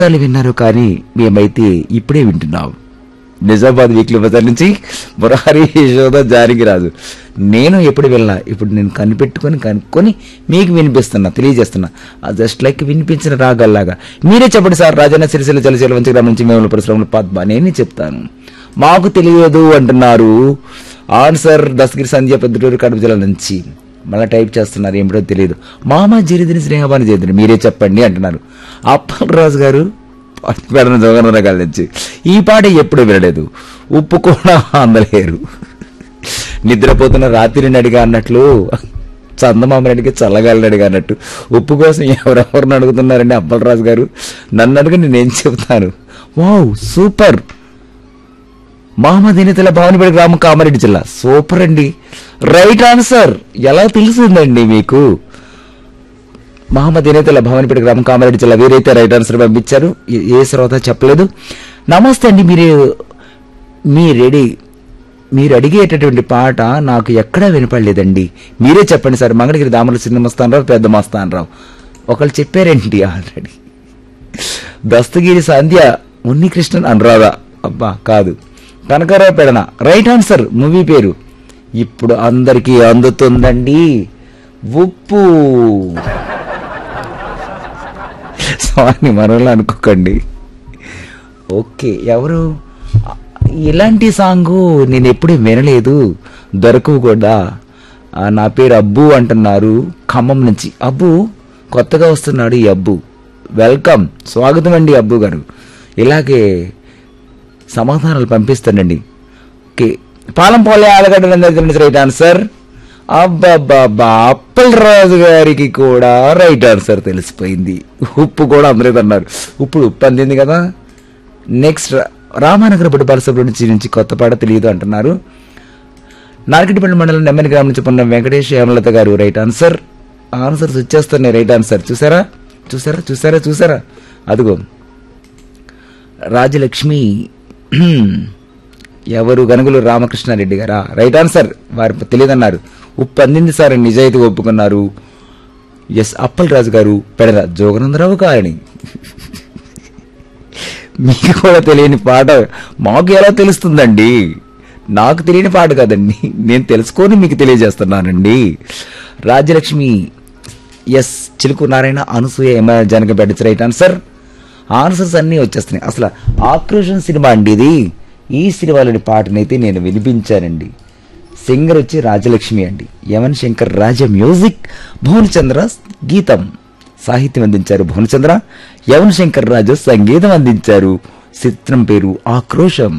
సార్లు విన్నారు కానీ మేమైతే ఇప్పుడే వింటున్నాం నిజామాబాద్ వీక్లీ బజార్ నుంచి మురారి యశోద జారికి రాదు నేను ఎప్పుడు వెళ్ళా ఇప్పుడు నేను కనిపెట్టుకొని కనుక్కొని మీకు వినిపిస్తున్నా తెలియజేస్తున్నా జస్ట్ లైక్ వినిపించిన రాగల్లాగా మీరే చెప్పండి సార్ రాజన్న సిరిసిల్ల చలిచల వంచి గ్రామం నుంచి మేము పరిశ్రమలు పద్మ నేనే చెప్తాను మాకు తెలియదు అంటున్నారు ఆన్సర్ దస్తగిరి సంధ్య పెద్దటూరు కడప జిల్లా నుంచి మళ్ళీ టైప్ చేస్తున్నారు ఏమిటో తెలియదు మామ జిరిదిని స్నేహబాని చేద్దరు మీరే చెప్పండి అంటున్నారు అప్పలరాజు గారు పెడన జోగన రకాల నుంచి ఈ పాట ఎప్పుడు వినలేదు ఉప్పు కూడా అందలేరు నిద్రపోతున్న రాత్రిని అడిగా అన్నట్లు చందమామని అడిగి చల్లగాలిని అడిగా అన్నట్టు ఉప్పు కోసం ఎవరెవరిని అడుగుతున్నారండి అప్పలరాజు గారు నన్ను అడిగి నేనేం చెప్తాను వావ్ సూపర్ మహమ్మదీనితల భావనపేట గ్రామం కామారెడ్డి జిల్లా సూపర్ అండి రైట్ ఆన్సర్ ఎలా తెలిసిందండి మీకు మహమ్మదీనితల భవనపేట గ్రామం కామారెడ్డి జిల్లా వీరైతే రైట్ ఆన్సర్ పంపించారు ఏ- ఏ శ్రోత చెప్పలేదు నమస్తే అండి మీరు మీ రెడీ మీరు అడిగేటటువంటి పాట నాకు ఎక్కడా వినపడలేదండి మీరే చెప్పండి సార్ మంగళగిరి దామల చిన్న మస్తానరావు పెద్ద మస్తానరావు ఒకళ్ళు చెప్పారేంటి ఆల్రెడీ దస్తగిరి సంధ్య ఉన్నికృష్ణన్ అనురాధ అబ్బా కాదు Kanakarao Pedana right answer movie పేరు ఇప్పుడు అందరికీ అందుతుందండి ఉప్పు సారీ మరోలా అనుకోకండి ఓకే ఎవరు ఇలాంటి సాంగ్ నేను ఎప్పుడూ వినలేదు దొరకవు కూడా ఆ, నా పేరు అబ్బు అంటున్నారు ఖమ్మం నుంచి అబ్బు కొత్తగా వస్తున్నాడు ఈ అబ్బు వెల్కమ్ స్వాగతం అండి అబ్బు గారు ఇలాగే సమాధానాలు పంపిస్తానండి ఓకే పాలం పోలే ఆలగడ్డ దగ్గర రైట్ ఆన్సర్ అబ్బాబ్బా అప్పల్ రాజు గారికి కూడా రైట్ ఆన్సర్ తెలిసిపోయింది ఉప్పు కూడా అందలేదు అన్నారు ఇప్పుడు ఉప్పు అందింది కదా నెక్స్ట్ రామానగరపడి పరిసర నుంచి నుంచి కొత్త పాట తెలియదు అంటున్నారు నార్కిటిపల్లి మండలం నెమ్మని గ్రామం నుంచి పొన్న వెంకటేష్ హేమలత గారు రైట్ ఆన్సర్ ఆన్సర్స్ వచ్చేస్తున్నాయి రైట్ ఆన్సర్ చూసారా చూసారా చూసారా చూసారా అదిగో రాజలక్ష్మి ఎవరు గనుగులు రామకృష్ణారెడ్డి గారా రైట్ ఆన్సర్ వారు తెలియదన్నారు ఉప్పు అందింది సార్ అని నిజాయితీ ఒప్పుకున్నారు ఎస్ అప్పల్ రాజు గారు పెడద జోగనందరావు గారిని మీకు కూడా తెలియని పాట మాకు ఎలా తెలుస్తుందండి నాకు తెలియని పాట కదండి నేను తెలుసుకొని మీకు తెలియజేస్తున్నానండి రాజ్యలక్ష్మి ఎస్ చిలుకు నారాయణ అనసూయ ఎమ జనకపేట రైట్ ఆన్సర్ ఆన్సర్స్ అన్నీ వచ్చేస్తున్నాయి అసలు ఆక్రోషం సినిమా అండి ఇది ఈ సినిమాలోని పాటనైతే నేను వినిపించానండి సింగర్ వచ్చి రాజలక్ష్మి అండి యమన్ శంకర్ రాజ మ్యూజిక్ భువనచంద్ర గీతం సాహిత్యం అందించారు భువనచంద్ర యవన్ శంకర్ రాజు సంగీతం అందించారు చిత్రం పేరు ఆక్రోశం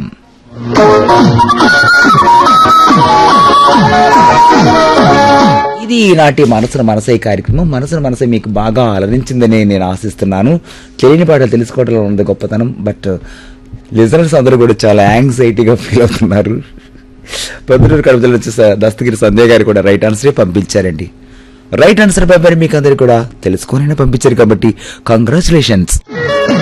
ఇది నాటి మనసున మనసే కార్యక్రమం మనసున మనసే మీకు బాగా అలరించిందని నేను ఆశిస్తున్నాను తెలియని పాటలు తెలుసుకోవడంలో ఉంది గొప్పతనం బట్ లిజనర్స్ అందరూ కూడా చాలా యాంగ్జైటీగా ఫీల్ అవుతున్నారు పొద్దుటూరు కడపలో వచ్చి స- దస్తగిరి సంధ్య గారు కూడా రైట్ ఆన్సరే పంపించారండి రైట్ ఆన్సర్ పేపర్ మీకు అందరు కూడా తెలుసుకోనైనా పంపించారు కాబట్టి కంగ్రాచులేషన్స్